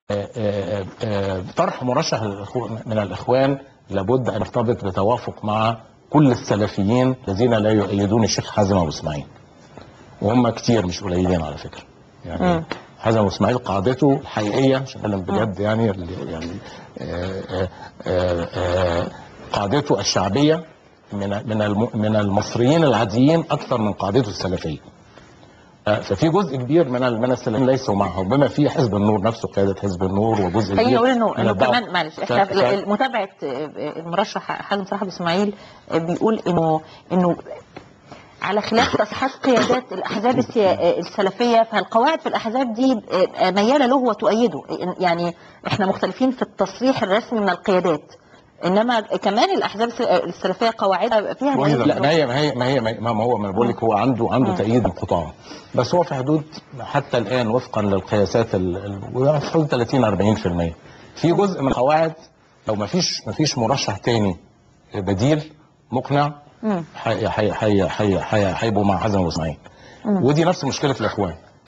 آه، آه، آه، طرح مرشح الإخو- من الإخوان لابد أن يرتبط بتوافق مع كل السلفيين الذين لا يؤيدون الشيخ حازم أبو إسماعيل وهم كتير مش قليلين على فكرة يعني مم. حازم أبو إسماعيل قاعدته الحقيقية عشان أتكلم بجد يعني اللي- يعني آه، آه، آه، آه، قاعدته الشعبية من من الم- من المصريين العاديين أكثر من قاعدته السلفية آه، ففي جزء كبير من ال- من السلفيين ليسوا معه بما فيه حزب النور نفسه قيادة حزب النور وجزء خليني كبير اقول انه من انه الدعوة. كمان معلش احنا ف- ف- متابعه المرشح حازم صلاح ابو اسماعيل بيقول انه انه على خلاف تصحيح قيادات الاحزاب السيا- السلفيه فالقواعد في الاحزاب دي مياله له وتؤيده يعني احنا مختلفين في التصريح الرسمي من القيادات انما كمان الاحزاب الس- السلفيه قواعدها فيها لا ما هي ما هي ما هي ما ما هو ما أنا بقول لك هو عنده عنده مم. تأييد القطاع بس هو في حدود حتى الآن وفقا للقياسات ال- ال- في حدود 30 40% في جزء من القواعد لو ما فيش ما فيش مرشح تاني بديل مقنع مم. حي- حي- حي- حي- حي- هيبقوا مع حازم واسماعيل مم. ودي نفس مشكله الاخوان